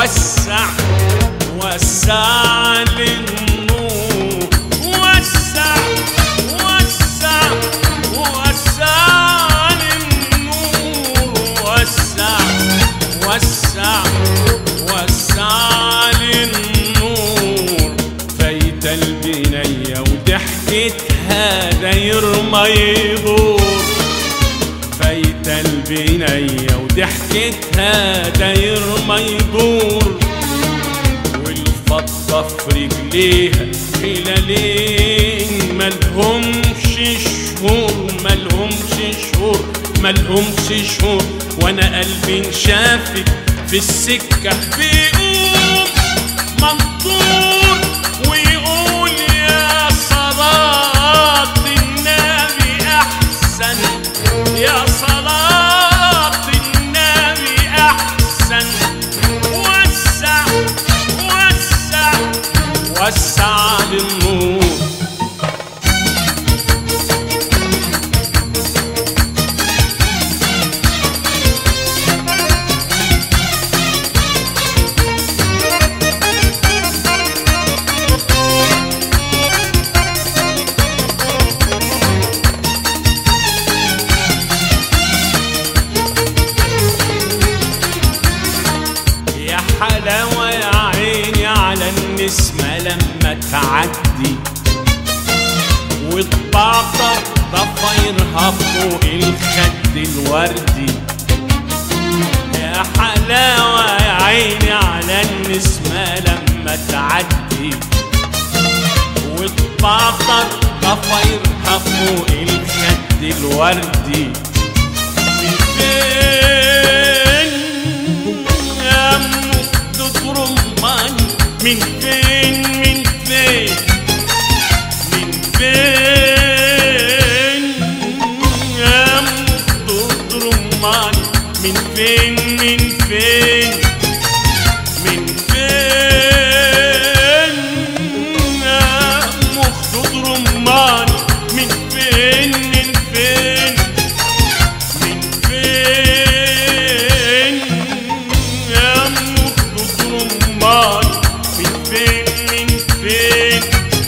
وسع وسع للنور وسع وسع وسع للنور وسع وسع وسع للنور فايت البنية وضحكتها داير ما يدور فايت البنية وضحكتها داير ما يدور والفضة في رجليها هلالين ملهمش شهور ملهمش شهور ملهمش شهور وانا قلبي انشافت في السكة بيقوم منطور ويقول يا صلاة النبي أحسن يا صلاة النبي أحسن وسع وسع وسع للنور يا حلاوة يا عيني على النسمة لما تعدي وتبعطر ضفايرها فوق الخد الوردي يا حلاوة يا عيني على النسمة لما تعدي وتبعطر ضفايرها فوق الخد الوردي من فين يا مخدود رمان من فين من فين من فين يا مخدود رمان من فين من فين من فين يا مخدود رمان من فين من فين من فين يا مخدود رمان من فين من فين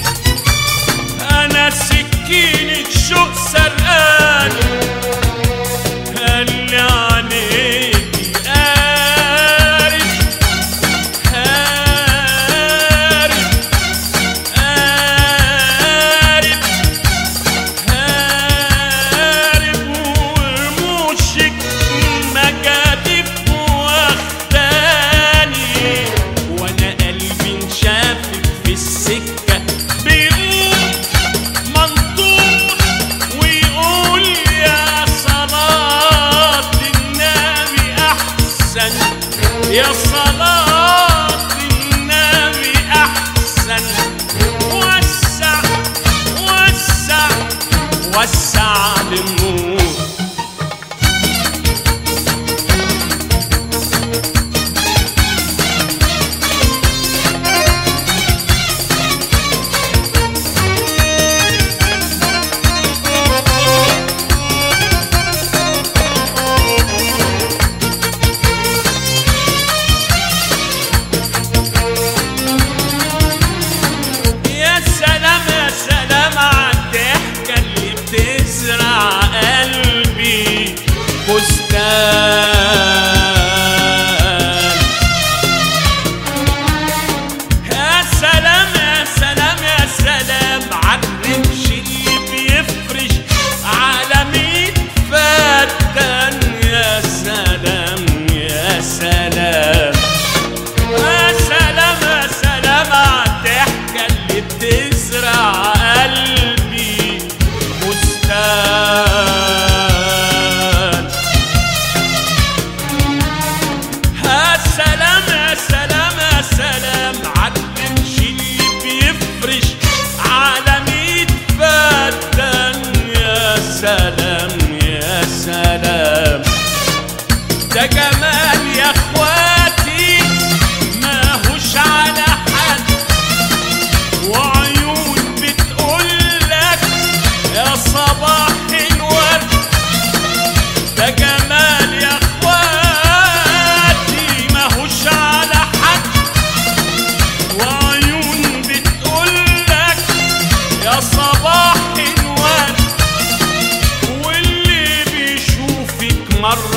انا سكينة شوق سرقان قال لي عليكي قارب قارب قارب هارب ورموشك مكاتب واخداني وانا قلبي انشافك في السكة بيقول منطور ويقول يا صلاة النبي أحسن يا صلاة النبي أحسن وسع وسع وسع للنور يا سلام يا سلام عالضحكة اللي بتزرع قلبي بستان يا سلام يا سلام يا سلام عالرمش اللي بيفرش على ميت فتان يا سلام يا سلام يا سلام يا سلام عالضحكة اللي بتزرع قلبي بستان يا سلام يا سلام يا سلام عالقمش اللي بيفرش على ميت فتان يا سلام يا سلام ده جمال يا اخواتي ماهوش على حد وعيون بتقولك يا صباح الورد ده جمال يا اخواتي ماهوش على حد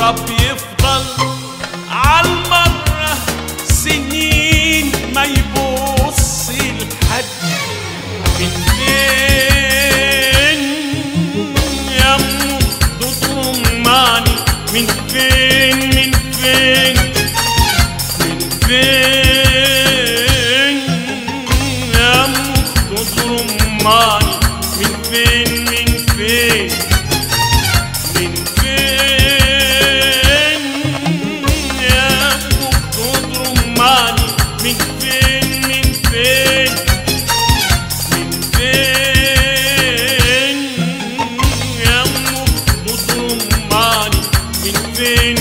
يقرب يفضل عالمرة سنين ما يبص لحد من فين يا مخدود رماني من فين من فين من فين يا مخدود رماني من فين من فين من فين يا مخدود رماني من فين من فين من فين يا مخدود رماني من فين